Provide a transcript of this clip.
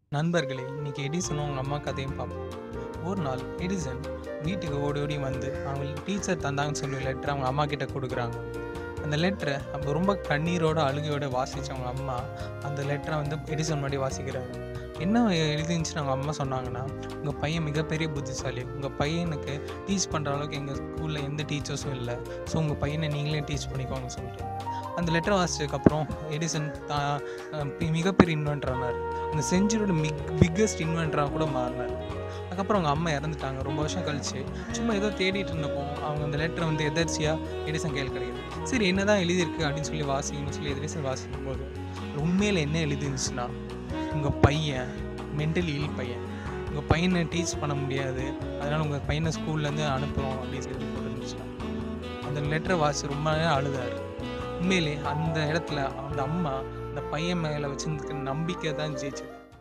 நண்பர்களே இன்னைக்கு எடிசனும் அவங்க அம்மா கதையும் பார்ப்போம் ஒரு நாள் எடிசன் வீட்டுக்கு ஓடி ஓடி வந்து அவங்க டீச்சர் தந்தாங்கன்னு சொல்லி லெட்டர் அவங்க அம்மா கிட்ட கொடுக்குறாங்க அந்த லெட்டரை அப்போ ரொம்ப கண்ணீரோட அழுகையோட வாசிச்ச அவங்க அம்மா அந்த லெட்டரை வந்து எடிசன் முன்னாடி வாசிக்கிறாங்க என்ன எழுதிருந்துச்சுன்னு அவங்க அம்மா சொன்னாங்கன்னா உங்கள் பையன் மிகப்பெரிய புத்திசாலி உங்கள் பையனுக்கு டீச் பண்ணுற அளவுக்கு எங்கள் ஸ்கூலில் எந்த டீச்சர்ஸும் இல்லை ஸோ உங்கள் பையனை நீங்களே டீச் பண்ணிக்கோங்க சொல்லிட்டு அந்த லெட்டர் வாசிச்சதுக்கப்புறம் எடிசன் தான் அஹ், பி- மிகப்பெரிய இன்வென்டர் ஆனார் அந்த செஞ்சுரியோட மிக் பிக்கஸ்ட் இன்வென்டராக கூட மாறினார் அதுக்கப்புறம் அவங்க அம்மா இறந்துட்டாங்க ரொம்ப வருஷம் கழிச்சு சும்மா ஏதோ தேடிட்டு இருந்தப்போ அவங்க அந்த லெட்டரை வந்து எதர்ச்சியாக எடிசன் கையில் கிடைக்குது சரி என்னதான் எழுதியிருக்கு அப்படின்னு சொல்லி வாசிக்கணும்னு சொல்லி எதிரேசன் வாசிக்கும் போது உண்மையில் என்ன எழுதிருந்துச்சுன்னா உங்கள் பையன் மென்டலி இல் பையன் உங்கள் பையனை டீச் பண்ண முடியாது அதனால் உங்கள் பையனை ஸ்கூல்லேருந்து அனுப்புகிறோம் அப்படின்னு சொல்லி போட்டுருந்துச்சுன்னா அந்த லெட்டரை வாசி ரொம்ப நேரம் அழுதார் உண்மையிலே அந்த இடத்துல அந்த அம்மா அந்த பையன் மேலே வச்சிருந்துக்க நம்பிக்கை தான் ஜெயிச்சு